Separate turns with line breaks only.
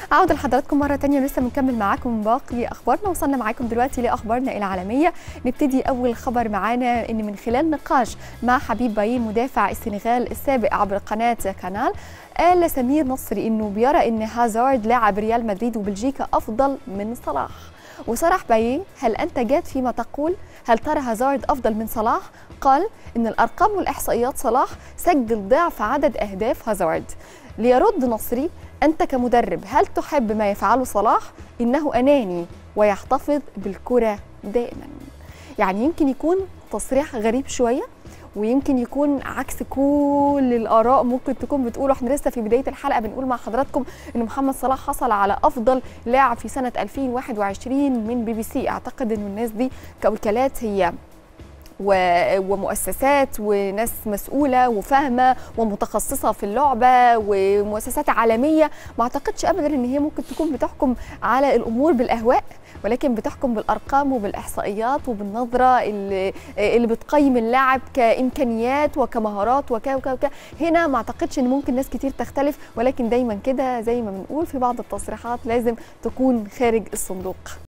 عودة لحضراتكم مرة تانية لسه بنكمل معاكم باقي أخبارنا وصلنا معاكم دلوقتي لأخبارنا العالمية نبتدي أول خبر معانا إن من خلال نقاش مع حبيب باي مدافع السنغال السابق عبر قناة كانال قال سمير نصري إنه بيرى إن هازارد لاعب ريال مدريد وبلجيكا أفضل من صلاح وصرح باي هل أنت جاد فيما تقول؟ هل ترى هازارد أفضل من صلاح؟ قال إن الأرقام والإحصائيات صلاح سجل ضعف عدد أهداف هازارد ليرد نصري أنت كمدرب هل تحب ما يفعله صلاح؟ إنه أناني ويحتفظ بالكرة دائما يعني يمكن يكون تصريح غريب شوية ويمكن يكون عكس كل الاراء ممكن تكون بتقولوا احنا لسه في بدايه الحلقه بنقول مع حضراتكم ان محمد صلاح حصل على افضل لاعب في سنه 2021 من بي بي سي اعتقد ان الناس دي كوكالات هي ومؤسسات وناس مسؤوله وفاهمه ومتخصصه في اللعبه ومؤسسات عالميه ما اعتقدش ابدا ان هي ممكن تكون بتحكم على الامور بالاهواء ولكن بتحكم بالارقام وبالاحصائيات وبالنظره اللي, اللي بتقيم اللاعب كامكانيات وكمهارات وك وك وك هنا ما اعتقدش ان ممكن ناس كتير تختلف ولكن دايما كده زي ما بنقول في بعض التصريحات لازم تكون خارج الصندوق